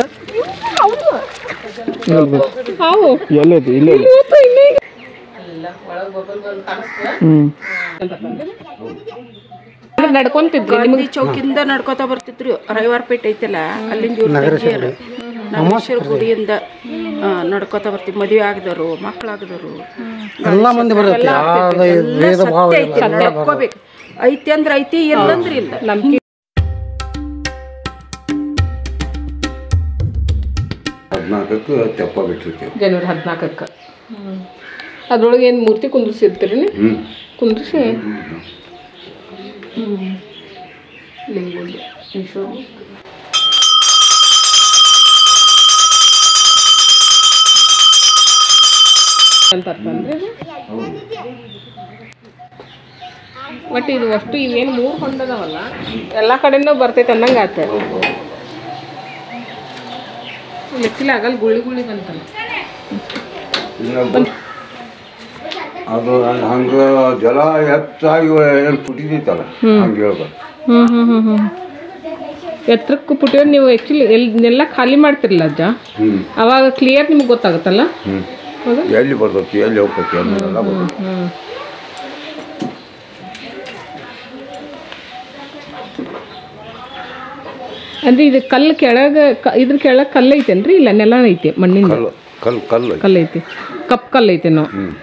ಹಾವು ಎಲ್ಲೈತಿ ಇಲ್ಲೇ ಇದೆ ಇವತ್ತು ಇನ್ನೇ ಹ್ಞೂ ನಡ್ಕೊಂತಿದ್ರಿ ಗಾಂಧಿ ಚೌಕಿಂದ ನಡ್ಕೋತಾ ಬರ್ತಿದ್ರು ರವಿವಾರ ಪೇಟೆ ಐತಲ್ಲ ಅಲ್ಲಿಂದ ಇವ್ರ ತಂಗಿಯರು ನಗರೇಶ್ವರ ಗುಡಿಯಿಂದ ಆ, ನಡ್ಕೋತಾ ಬರ್ತೀವಿ ಮದುವೆ ಆಗದವರು ಮಕ್ಕಳಾಗದವರು ಎಲ್ಲ ಮಂದಿ ಬರುತ್ತೆ ಯಾವ್ದು ಇದು ಭೇದ ಭಾವ ಇಲ್ಲ ನಡ್ಕೋಬೇಕು ಐತಿ ಅಂದ್ರೆ ಐತಿ ಇಲ್ಲ ಅಂದ್ರೆ ಇಲ್ಲ ನಮ್ಗೆ ಹದಿನಾಲ್ಕಕ್ಕೆ ತೆಪ್ಪ ಬಿಟ್ಟಿರ್ತೀವಿ ಜನವರಿ ಹದಿನಾಲ್ಕಕ್ಕೆ ಅದ್ರೊಳಗೆ ಏನು ಮೂರ್ತಿ ಕುಂದ್ರಿಸಿರ್ತೀರಿ ಹ್ಞೂ ಕುಂದ್ರಿಸಿ ಲಿಂಗುಂಡಿ ಈಶ್ವರ ಅಂತ ಅರ್ಥ ಅಂದ್ರೆ ಇದು? ಬಟ್ ಇದು ಅಷ್ಟು ಇವೇನು ಮೂರು ಹೊಂಡದವಲ್ಲ ಎಲ್ಲ ಕಡೆನೂ ಬರ್ತೈತೆ ಅನ್ನಂಗೆ ಆತ ಲೆಕ್ಕಿಲ್ಲ ಆಗಲ್ಲ ಗುಳಿ ಗುಳಿ ಬಂತಲ್ಲ ಅದು ಹಂಗೆ ಜಲ ಹೆಚ್ಚಾಗಿ ಏನು ಪುಟಿದೈತಲ್ಲ ಹಂಗೆ ಹೇಳ್ಬೇಕು ಹ್ಞೂ ಹ್ಞೂ ಹ್ಞೂ ಹ್ಞೂ ಎತ್ತರಕ್ಕೂ ಪುಟ್ಟಿಯೋ ನೀವು ಆ್ಯಕ್ಚುಲಿ ಎಲ್ಲಿ ಖಾಲಿ ಮಾಡ್ತಿರಲ್ಲ ಅಜ್ಜ ಹ್ಞೂ ಅವಾಗ ಕ್ಲಿಯರ್ ನಿಮ್ಗೆ ಗೊತ್ತಾಗುತ್ತಲ್ಲ ಹ್ಞೂ ಹೌದಾ ಎಲ್ಲಿ ಬರ್ತೈತಿ ಎಲ್ಲಿ ಹೋಗ್ತೈತಿ ಅನ್ನೋದೆಲ್ಲ ಬರ್ತೈತಿ ಹ್ಞೂ ಅಂದ್ರೆ ಇದು ಕಲ್ಲು ಕೆಳಗೆ ಕ ಇದ್ರ ಕೆಳಗೆ ಕಲ್ಲು ಐತೇನ್ರಿ ಇಲ್ಲ ನೆಲ ಐತಿ ಮಣ್ಣಿನ ಕಲ್ಲು ಕಲ್ಲು ಕಲ್ಲು ಐತಿ. ಕಲ್ಲು ಐತಿ ಕಪ್ ಕಲ್ಲು ಐತಿ ನಾವು ಹ್ಞೂ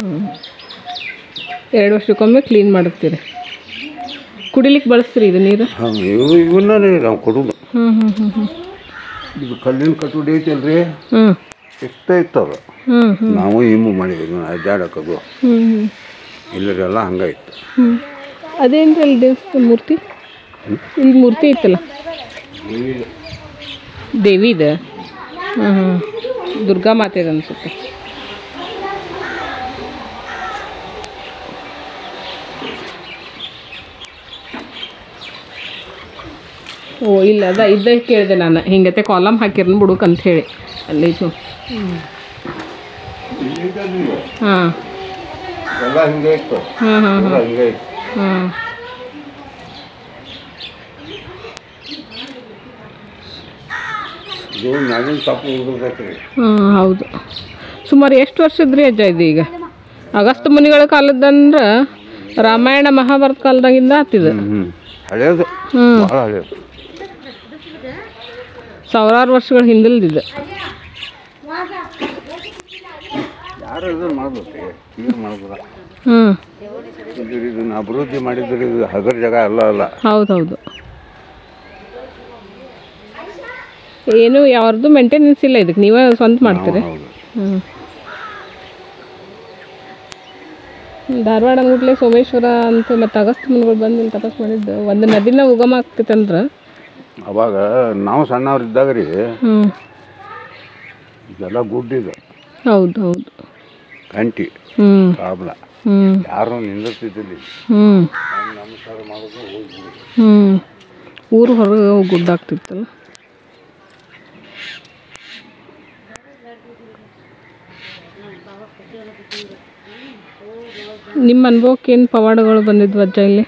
ಎರಡು ವರ್ಷಕ್ಕೊಮ್ಮೆ ಕ್ಲೀನ್ ಮಾಡುತ್ತೀರಿ ಕುಡಿಲಿಕ್ಕೆ ಬಳಸ್ತೀರಿ ಇದು ನೀರು ಹಾಂ ಇವು ಇವನ್ನ ರೀ ನಾವು ಕೊಡೋದು ಹ್ಞೂ ಹ್ಞೂ ಹ್ಞೂ ಹ್ಞೂ ಇದು ಕಲ್ಲಿನ ಕಟ್ಟುಡಿ ಐತಲ್ರಿ ಹ್ಞೂ ಎಷ್ಟೇ ಇತ್ತದ ಹ್ಞೂ ಹ್ಞೂ ನಾವು ಇಮ್ಮು ಮಾಡಿದ್ವಿ ಅಡ್ಡಾಡಕ್ಕದು ಹ್ಞೂ ಹ್ಞೂ ಇಲ್ಲರೆಲ್ಲ ಹಂಗಾಯ್ತು ಹ್ಞೂ ಅದೇನ್ರಿ ಅಲ್ಲಿ ದೇವಸ್ಥಾನ ಮೂರ್ತಿ ಇಲ್ಲಿ ಮೂರ್ತಿ ಐತಲ್ಲ ದೇವಿದ ಹ್ಞೂ ಹ್ಞೂ ದುರ್ಗಾ ಮಾತೆ ಅನ್ಸುತ್ತೆ ಓ ಇಲ್ಲ ಅದ ಇದ್ದ ಕೇಳಿದೆ ನಾನು ಹಿಂಗತೆ ಕಾಲಮ್ ಹಾಕಿರ್ನ ಬಿಡುಕ್ ಅಂತ ಹೇಳಿ ಅಲ್ಲೈತು ಹಾಂ ಎಲ್ಲ ಹಿಂಗೆ ಇತ್ತು ಹಾಂ ಹಾಂ ಎಲ್ಲ ಹಿಂಗೆ ಇತ್ತು ಹಾಂ ಇದು ಮ್ಯಾಲಿನ ತಪ್ಪು ಉಳಿದೈತ್ರಿ ಹಾಂ ಹೌದು ಸುಮಾರು ಎಷ್ಟು ವರ್ಷದ್ರಿ ಅಜ್ಜ ಇದು ಈಗ ಅಗಸ್ತ ಮುನಿಗಳ ಕಾಲದಂದ್ರೆ ರಾಮಾಯಣ ಮಹಾಭಾರತ ಕಾಲದಾಗಿಂದ ಆತಿದು ಹ್ಞೂ ಹಳೇದು ಹ್ಞೂ ಭಾಳ ಹಳೇದು ಸಾವಿರಾರು ವರ್ಷಗಳ ಹಿಂದಿಲ್ದಿದ್ದು ಯಾರು ಇದನ್ನು ಮಾಡ್ಬೇಕು ಏನು ಮಾಡೋದಿಲ್ಲ ಹ್ಞೂ ಇದು ಇದನ್ನ ಅಭಿವೃದ್ಧಿ ಮಾಡಿದ್ರೆ ಇದು ಹಗರ್ ಜಾಗ ಅಲ್ಲ ಅಲ್ಲ ಹೌದು ಹೌದು ಏನು ಯಾವ್ದು ಮೇಂಟೆನೆನ್ಸ್ ಇಲ್ಲ ಇದಕ್ಕೆ ನೀವೇ ಸ್ವಂತ ಮಾಡ್ತೀರಿ ಹೌದು ಹ್ಞೂ ಧಾರವಾಡ ಅಂದ್ಬಿಟ್ಲೆ ಸೋಮೇಶ್ವರ ಅಂತ ಮತ್ತು ಅಗಸ್ತ ಮುನಿಗಳು ಬಂದು ಇಲ್ಲಿ ತಪಸ್ ಮಾಡಿದ್ದು ಒಂದು ನದಿನ ಉಗಮ ಆಗ್ತೈತಂದ್ರೆ ಅವಾಗ ನಾವು ಸಣ್ಣವ್ರಿದ್ದಾಗ ರೀ ಹ್ಞೂ ಇದೆಲ್ಲ ಗುಡ್ಡಿದೆ ಹೌದು ಹೌದು ಕಂಟಿ ಹ್ಞೂ ಪ್ರಾಬ್ಲ ಹ್ಞೂ ಯಾರು ನಿಂದಿರ್ತಿದ್ದಿಲ್ಲ ಹ್ಞೂ ನಮಸ್ಕಾರ ಮಾಡೋದು ಹೋಗ್ಬಿಡು ಹ್ಞೂ ಊರು ಹೊರಗೆ ಹೋಗಿ ಗುಡ್ಡ ಆಗ್ತಿತ್ತಲ್ಲ ನಿಮ್ಮ ಅನುಭವಕ್ಕೆ ಏನು ಪವಾಡಗಳು ಬಂದಿದ್ವು ಅಜ್ಜ ಇಲ್ಲಿ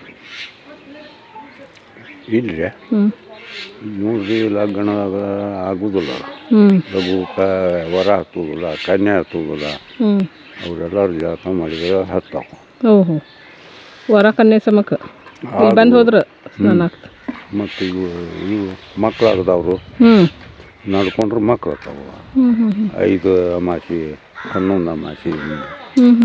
ಇಲ್ರಿ ಹ್ಞೂ ನೋಡ್ರಿ ಲಗ್ನದಾಗ ಆಗುದಿಲ್ಲ ಹ್ಞೂ ಲಘು ಕ ವರ ಹತ್ತುದಿಲ್ಲ ಕನ್ಯೆ ಹತ್ತುದಿಲ್ಲ ಹ್ಞೂ ಅವರೆಲ್ಲರೂ ಜಾತ ಮಾಡಿದ್ರೆ ಹತ್ತಾವ ಓಹೋ ವರ ಕನ್ಯೆ ಸಮಕ್ಕೆ ಇಲ್ಲಿ ಬಂದು ಹೋದ್ರೆ ಸ್ನಾನ ಆಗ್ತದೆ ಮತ್ತು ಇವು ಇವು ಮಕ್ಕಳಾಗದವರು ಹ್ಞೂ ನಡ್ಕೊಂಡ್ರೆ ಮಕ್ಳು ಆಗ್ತಾವ ಹ್ಞೂ ಹ್ಞೂ ಹ್ಞೂ ಐದು ಅಮಾಸಿ ಹನ್ನೊಂದು ಅಮಾಸಿ ಹ್ಞೂ ಹ್ಞೂ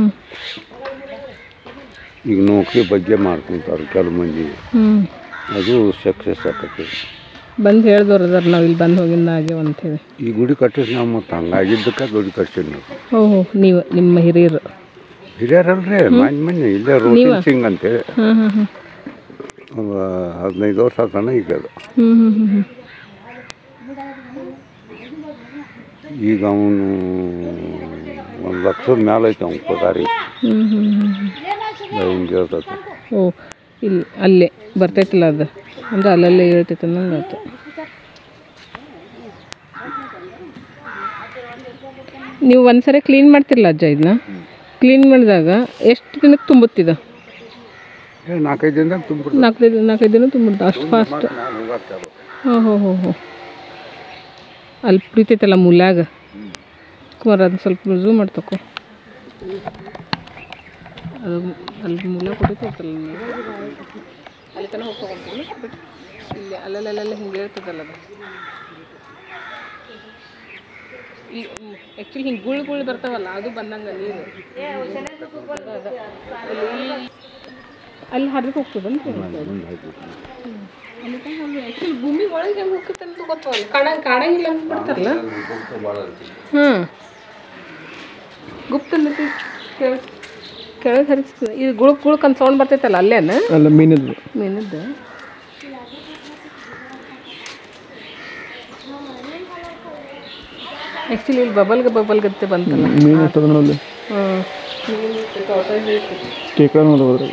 ಈಗ ನೌಕರಿ ಬಗ್ಗೆ ಮಾಡ್ಕೊಂತಾರೆ ಕೆಲವು ಮಂದಿ ಹ್ಞೂ ಅದು ಸಕ್ಸಸ್ ಆಕತಿ ಬಂದು ಹೇಳ್ದವ್ರು ಅದಾರ ನಾವು ಇಲ್ಲಿ ಬಂದು ಹೋಗಿಂದ ಆಗ್ಯಾವ ಅಂತೇಳಿ ಈ ಗುಡಿ ಕಟ್ಟಿಸಿ ನಾವು ಮತ್ತು ಹಂಗಾಗಿದ್ದಕ್ಕೆ ಗುಡಿ ಕಟ್ಸೀವಿ ನಾವು ಓಹೋ ನೀವು ನಿಮ್ಮ ಹಿರಿಯರು ಹಿರಿಯರಲ್ರಿ ಮನೆ ಮನೆ ಇಲ್ಲೇ ರೋಷನ್ ಸಿಂಗ್ ಅಂತೇಳಿ ಹ್ಞೂ ಹ್ಞೂ ಹ್ಞೂ ಅವ ಹದಿನೈದು ವರ್ಷ ಆತನ ಈಗ ಅದು ಹ್ಞೂ ಹ್ಞೂ ಹ್ಞೂ ಹ್ಞೂ ಈಗ ಅವನು ಒಂದು ಲಕ್ಷದ ಮೇಲೆ ಐತೆ ಅವ್ನ ಪಗಾರಿ ಹ್ಞೂ ಹ್ಞೂ ಹ್ಞೂ ಹಿಂಗೆ ಹೇಳ್ತೈತೆ ಓ ಇಲ್ಲಿ ಅಲ್ಲೇ ಬರ್ತೈತಿಲ್ಲ ಅದು ಅಂದ್ರೆ ಅಲ್ಲಲ್ಲೇ ಹೇಳ್ತೈತೆ ಅನ್ನಂಗೆ ಆಯ್ತು ನೀವು ಒಂದ್ಸರಿ ಕ್ಲೀನ್ ಮಾಡ್ತಿರಲ್ಲ ಅಜ್ಜ ಇದನ್ನ ಕ್ಲೀನ್ ಮಾಡಿದಾಗ ಎಷ್ಟು ದಿನಕ್ಕೆ ತುಂಬುತ್ತಿದ ಏ ನಾಲ್ಕೈದು ದಿನದಾಗ ತುಂಬಿಡ್ತಾರೆ ನಾಲ್ಕೈದು ನಾಲ್ಕೈದು ದಿನ ತುಂಬಿಡ್ತ ಅಷ್ಟು ಫಾಸ್ಟ್ ನಾನು ಹೋಗಕ್ಕೆ ಹೋ ಹೋ ಹೋ ಹೋ ಅಲ್ಲಿ ಪ್ರೀತೈತಲ್ಲ ಮೂಲ್ಯಾಗ ಕುಮಾರ ಅದನ್ನ ಸ್ವಲ್ಪ ಝೂಮ್ ಮಾಡಿ ತಕೋ ಅದು ಅಲ್ಲಿ ಮೂಲ ಕುಡಿತೈತಲ್ಲ ನೀರು. ಅಲ್ಲಿ ತನಕ ಹೋಗಿ ತಗೊಂತೀನಿ ಬಟ್ ಇಲ್ಲಿ ಅಲ್ಲಲ್ಲೆಲ್ಲ ಹಿಂಗೆ ಇರ್ತದಲ್ಲ ಅದು ಈ ಆ್ಯಕ್ಚುಲಿ ಹಿಂಗೆ ಗುಳ್ ಗುಳ್ ಬರ್ತಾವಲ್ಲ ಅದು ಬಂದಂಗೆ ನೀರು ಅದ. ಅಲ್ಲಿ ಅಲ್ಲಿ ಹರಿದು ಹೋಗ್ತದಂತ ಅಲ್ಲಿ ಆ್ಯಕ್ಚುಲಿ ಭೂಮಿ ಒಳಗೆ ಹೆಂಗೆ ಹೋಗ್ತದೆ ಅಂತ ಗೊತ್ತವಲ್ಲ ಕಾಣ ಕಾಣಂಗಿಲ್ಲ ಅಂತ ಬಿಡ್ತಾರಲ್ಲ ಹ್ಞೂ ಗುಪ್ತ ನದಿ ಕೆಳ- ಕೆಳಗೆ ಹರಿಸ್ತದೆ ಇದು ಗುಳುಕ್ ಗುಳುಕ್ ಅಂತ ಸೌಂಡ್ ಬರ್ತೈತಲ್ಲ ಅಲ್ಲೇನ ಅಲ್ಲ ಮೀನದ್ದು ಮೀನದ್ದು ಆ್ಯಕ್ಚುಲಿ ಇಲ್ಲಿ ಬಬಲ್ಗೆ ಬಬಲ್ಗತ್ತೆ ಬಂತಲ್ಲ ಮೀನು ಎಷ್ಟದ ನೋಡಲ್ಲಿ ಹ್ಞೂ ಕೇಕ ನೋಡ ಹೋದ್ರಾಗ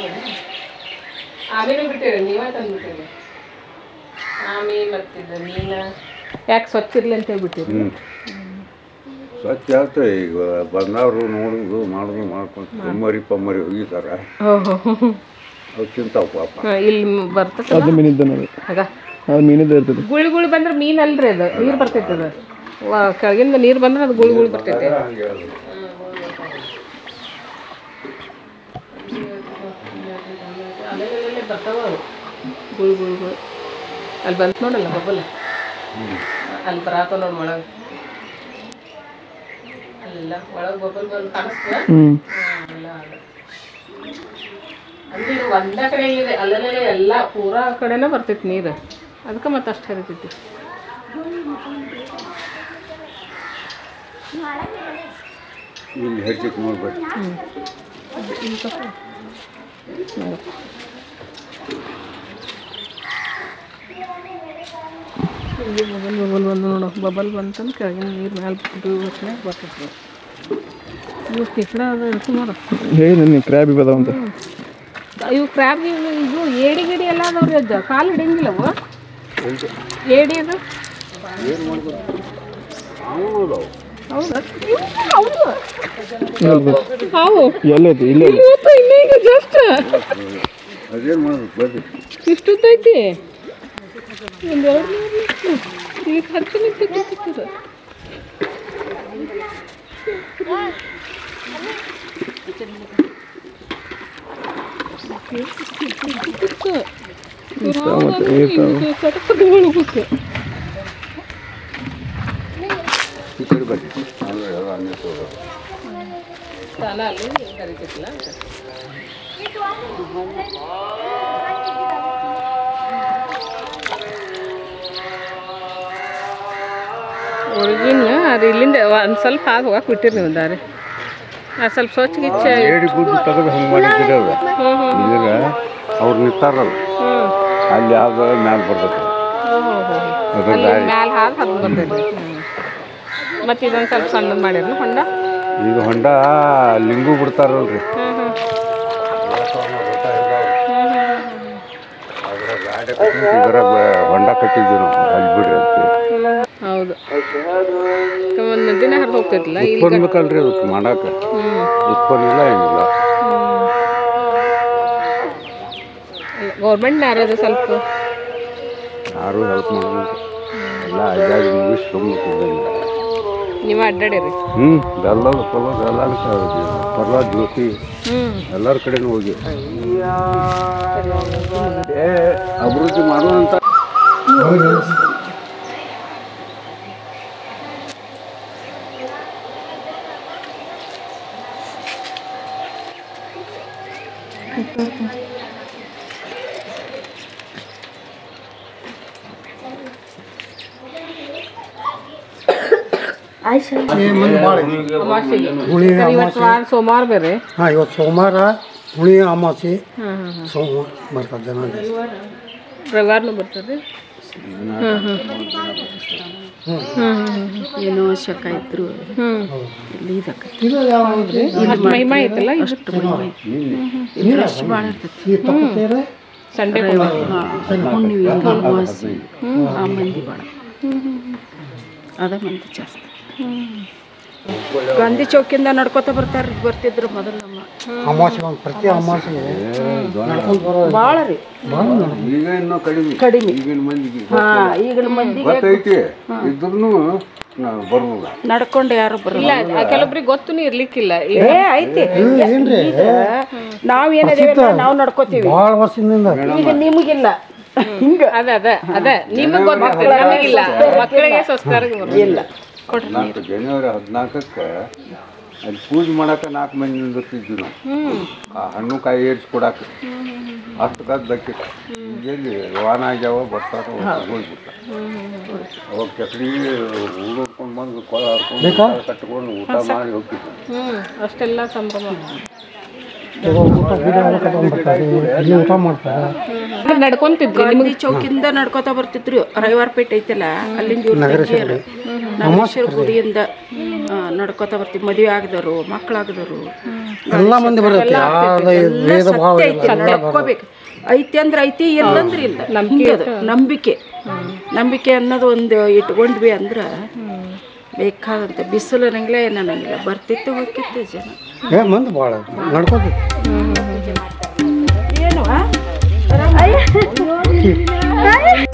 ಆಮೇಲೆ ಬಿಟ್ಟಿರಿ ನೀವೇ ತಂದ್ಬಿಟ್ಟಿರಿ ಆಮೇಲೆ ಬರ್ತಿದ್ದ ಮೀನ ಯಾಕೆ ಸ್ವಚ್ಛ ಇರಲಿ ಅಂತ ಹೇಳ್ಬಿಟ್ಟಿರಿ ಹ್ಞೂ ಸ್ವಚ್ಛ ಆಗ್ತದೆ ಈಗ ಬಂದವರು ನೋಡುದು ಮಾಡೋದು ಮಾಡ್ಕೊಂಡು ಕಮ್ಮರಿ ಪಮ್ಮರಿ ಹೋಗಿದ್ದಾರೆ ಹೋ ಹೋ ಅವು ತಿಂತಾವು ಪಾಪ ಹಾಂ ಇಲ್ಲಿ ಬರ್ತೈತಲ್ಲ ಅದು ಮೀನಿದ್ದ ನೋಡಿ ಆಗ ಅದು ಮೀನಿದ್ದ ಇರ್ತದೆ ಗುಳಿ ಗುಳಿ ಬಂದ್ರೆ ಮೀನ್ ಅಲ್ರಿ ಅದು ನೀರು ಬರ್ತೈತೆ ಅದು ವಾ ಕೆಳಗಿಂದ ನೀರು ಬಂದ್ರೆ ಅದು ಗುಳಿ ಗುಳಿ ಬರ್ತೈತೆ ಅಲ್ಲೆಲ್ಲೆಲ್ಲೆ ಬರ್ತಾವ ಅವು ಗುಳಿ ಗುಳಿ ಗುಳಿ ಅಲ್ಲಿ ಬಂತು ನೋಡಲ್ಲ ಬಬ್ಬಲ್ ಅಲ್ಲಿ ಬರಾತ ನೋಡಿ ಒಳಗೆ ಅಲ್ಲ ಒಳಗೆ ಬಬ್ಬಲ್ ಬಂದು ಕಾಣಿಸ್ತದ ಹ್ಞೂ ಅಲ್ಲ ಅಲ್ಲ ಅಂದ್ರೆ ಇದು ಒಂದ ಕಡೆ ಇದೆ ಅಲ್ಲಲ್ಲೇ ಎಲ್ಲ ಪೂರಾ ಕಡೆನೇ ಬರ್ತೈತಿ ನೀರು ಅದಕ್ಕೆ ಮತ್ತೆ ಅಷ್ಟು ಹರಿತೈತಿ ಇಲ್ಲಿ ಹೆಚ್ಚಿಗೆ ನೋಡ್ಬೇಕು ಇಲ್ಲಿ ಬಬಲ್ ಬಬಲ್ ಬಂದು ನೋಡು ಬಬಲ್ ಬಂತಂದು ಕೆಳಗಿನ ನೀರು ಮ್ಯಾಲೆ ಬಿಟ್ಟು ಹೊತ್ತಿನಾಗ ಬರ್ತೈತಿ ಇವು ಕೆಸರ ಅದ ಸುಮಾರು ಹೇಳಿ ನೀನು ಕ್ರ್ಯಾಬ್ ಇದಾವ ಅಂತ ಇವು ಕ್ರ್ಯಾಬ್ ಇವು ಇದು ಏಡಿ ಗಿಡಿ ಎಲ್ಲ ಅದಾವ್ರಿ ಅಜ್ಜ ಕಾಲು ಹಿಡಿಯಂಗಿಲ್ಲ ಅವು ಏಡಿ ಅದು ಹೌದಾ ಇವು ಹೌದು ಹಾವು ಎಲ್ಲೈತಿ ಇಲ್ಲೇ ಐತಿ. ಇವತ್ತು ಇನ್ನೇ ಈಗ ಜಸ್ಟ್ ಅದೇನು ಮಾಡೋದು ಬರ್ರಿ ಇಷ್ಟುದ್ದೈತಿ ಒಂದೆರಡು ಈಗ ಹತ್ತು ನಿಂತಿರ್ತದೆ ಈ ಕಡೆ ಬರ್ರಿ ಅಂದ್ರೆ ಎಲ್ಲ ಅನ್ನಿಸ್ತದೆ ಸ್ಥಾನ ಅಲ್ಲಿ ಕರಿತೈತಿಲ್ಲ ಒಳಗಿನ ಅದು ಇಲ್ಲಿಂದ ಒಂದು ಸ್ವಲ್ಪ ಹಾದು ಹೋಗಕ್ಕೆ ಬಿಟ್ಟಿರಿ ನೀವು ದಾರಿ ಅದು ಸ್ವಲ್ಪ ಸ್ವಚ್ಛ ಗಿಚ್ಚ ಏಡಿ ಗುದ್ದು ತೆಗೆದು ಹಂಗೆ ಮಾಡಿದ್ರೆ ಅವ್ರು ಈಗ ಅವ್ರು ನಿಂತಾರಲ್ಲ ಅಲ್ಲಿ ಯಾವ್ದು ಮ್ಯಾಲೆ ಬರ್ತೈತೆ ಅದ್ರ ದಾರಿ ಮ್ಯಾಲೆ ಹಾದು ಹತ್ತು ಬರ್ತೈತಿ ಮತ್ತು ಇದೊಂದು ಸ್ವಲ್ಪ ಸಣ್ಣದು ಮಾಡಿರಿ ಹೊಂಡ ಈಗ ಹೊಂಡ ಲಿಂಗು ಬಿಡ್ತಾರಲ್ರಿ ಹ್ಞೂ ಹ್ಞೂ ಇದರ ಹೊಂಡ ಕಟ್ಟಿದ್ವಿ ನಾವು ಅಲ್ಲಿ ಬಿಡ್ರಿ ಅಂತ ಹೌದು ಒಂದು ನದಿನೇ ಹರಿದು ಹೋಗ್ತೈತಿಲ್ಲ ಇಲ್ಲಿ ಉತ್ಪನ್ನ ಬೇಕಲ್ರಿ ಅದಕ್ಕೆ ಮಾಡಕ್ಕೆ ಉತ್ಪನ್ನ ಇಲ್ಲ ಏನಿಲ್ಲ ಗೌರ್ಮೆಂಟ್ ಯಾರದು ಸ್ವಲ್ಪ ಯಾರು ಹೆಲ್ಪ್ ಮಾಡೋದು ಎಲ್ಲ ಅಡ್ಡಾಡಿ ಮುಗಿಸಿ ಸುಮ್ಮನೆ ನೀವು ಅಡ್ಡಾಡಿರಿ ಹ್ಞೂ ಬೆಲ್ಲದ ಪಲ್ಲದ ಎಲ್ಲ ಪರ್ಲ ಜ್ಯೋತಿ ಹ್ಞೂ ಎಲ್ಲರ ಕಡೆನೂ ಹೋಗಿ ಏ ಅಭಿವೃದ್ಧಿ ಮಾಡುವಂತ ಮಂದಿ ಭಾಳ ಅಮಾವಾಸ್ಯೆಗೆ ಹುಳಿ ಇವತ್ತು ವಾರ ಸೋಮವಾರ ಬೇರೆ ಹಾಂ ಇವತ್ತು ಸೋಮವಾರ ಹುಳಿ ಅಮಾವಾಸ್ಯೆ ಹಾಂ ಹಾಂ ಹಾಂ ಸೋಮವಾರ ಬರ್ತಾರೆ ಜನ ರವಿವಾರನೂ ಬರ್ತಾರೆ ಹಾಂ ಹಾಂ ಹಾಂ ಹಾಂ ಏನೋ ಶಕ ಇದ್ರು ಹ್ಞೂ ಇಲ್ಲಿ ಇದಕ್ಕೆ ಇದು ಯಾವ್ದ್ರಿ ಅಷ್ಟು ಮಹಿಮಾ ಐತಲ್ಲ ಅಷ್ಟು ಮಹಿಮೆ ಐತಿ. ರಶ್ ಭಾಳ ಇರ್ತೈತಿ ಈ ತಪ್ಪತ್ತೇರೆ ಸಂಡೇ ಹುಣ್ಣಿಮೆ ಅಮಾವಾಸ್ಯೆ ಆ ಮಂದಿ ಭಾಳ ಅದ ಮಂದಿ ಜಾಸ್ತಿ ಗಾಂಧಿ ಚೌಕಿಂದ ನಡ್ಕೋತ ಬರ್ತಾರ ಬರ್ತಿದ್ರು ಮೊದಲು ನಮ್ಮ ಅಮಾವಾಸ್ಯೆ ಒಂದು ಪ್ರತಿ ಅಮಾವಾಸ್ಯೆಗೆ ನಡ್ಕೊಂಡು ಬರೋ ಭಾಳ ರೀ ಈಗ ಇನ್ನೂ ಕಡಿಮೆ ಕಡಿಮೆ. ಈಗಿನ ಮಂದಿಗೆ ಹಾ ಈಗಿನ ಮಂದಿಗೆ ಗೊತ್ತೈತಿ ಇದ್ರೂ ನಾವು ಬರ್ಬೋದು ನಡ್ಕೊಂಡು ಯಾರು ಬರಲ್ಲ ಇಲ್ಲ ಕೆಲವೊಬ್ರಿಗೆ ಗೊತ್ತೂ ಇರ್ಲಿಕ್ಕಿಲ್ಲ ಈ- ಏ ಐತಿ ಏನ್ರಿ ನಾವ್ ಏನದೇವಿ ನಾವು ನಡ್ಕೋತೀವಿ ಭಾಳ ವರ್ಷದಿಂದ ಈಗ ನಿಮಗಿಲ್ಲ ಹಿಂಗ ಅದ ಅದ ಅದ ನಿಮಗ್ ಗೊತ್ತಿರ್ತದೆ ನಮಗಿಲ್ಲ ಮಕ್ಕಳಿಗೆ ಸ್ವಸ್ಥರ ಇಲ್ಲ ನಾಲ್ಕು ಜನವರಿ ಹದಿನಾಲ್ಕಕ್ಕೆ ಅಲ್ಲಿ ಪೂಜೆ ಮಾಡಕ್ಕೆ ನಾಲ್ಕು ಮಂದಿ ನಿಂದಿರ್ತಿದ್ವಿ ನಾವು ಆ ಹಣ್ಣು ಕಾಯಿ ಏರ್ಸಿ ಕೊಡಕ್ಕೆ ಅಷ್ಟು ಗದ್ದಕ್ಕೆ ಎಲ್ಲಿ ವಾಹನ ಆಗ್ಯಾವ ಬರ್ತಾರ ಹೋಗ್ಬಿಟ್ಟ ಅವಾಗ ಚಕ್ಡಿ ಹುಡುಕೊಂಡು ಬಂದು ಕೊಳ ಹರ್ಕೊಂಡು ಕಟ್ಕೊಂಡು ಊಟ ಮಾಡಿ ಹೋಗ್ತಿದ್ವಿ ಹ್ಮ್ ಅಷ್ಟೆಲ್ಲ ಸಂಭ್ರಮ ಕೆಲವು ಊಟ ಗಿಡ ಎಲ್ಲ ಕಟ್ಕೊಂಡ್ ಬರ್ತಾರೆ ಇಲ್ಲಿ ಊಟ ಮಾಡ್ತಾರೆ ನಡ್ಕೊಂತಿದ್ವಿ ಗಾಂಧಿ ಚೌಕಿಂದ ನಡ್ಕೋತಾ ಬರ್ತಿದ್ರು ರವಿವಾರ ಪೇಟೆ ಐತಲ್ಲ ಅಲ್ಲಿಂದ ಇವ್ರ ತಂಗಿಯರು ನಗರೇಶ್ವರ ಗುಡಿಯಿಂದ ಆ, ನಡ್ಕೋತಾ ಬರ್ತೀವಿ ಮದುವೆ ಆಗದವರು ಮಕ್ಕಳಾಗದವರು ಎಲ್ಲ ಮಂದಿ ಬರುತ್ತೆ ಯಾವ್ದು ಇದು ಭೇದ ಭಾವ ಇಲ್ಲ ನಡ್ಕೋಬೇಕು ಐತಿ ಅಂದ್ರೆ ಐತಿ ಇಲ್ಲ ಅಂದ್ರೆ ಇಲ್ಲ ಹಿಂಗದು ನಂಬಿಕೆ ನಂಬಿಕೆ ಅನ್ನೋದು ಒಂದು ಇಟ್ಕೊಂಡ್ವಿ ಅಂದ್ರೆ ಬೇಕಾದಂತೆ ಬಿಸಿಲು ಅನ್ನಂಗಿಲ್ಲ ಏನು ಅನ್ನಂಗಿಲ್ಲ ಬರ್ತಿತ್ತು ಹೋಗಿತ್ತು ಜನ ಏ ಮಂದಿ ಭಾಳ ನಡ್ಕೋತೀವಿ ಏನು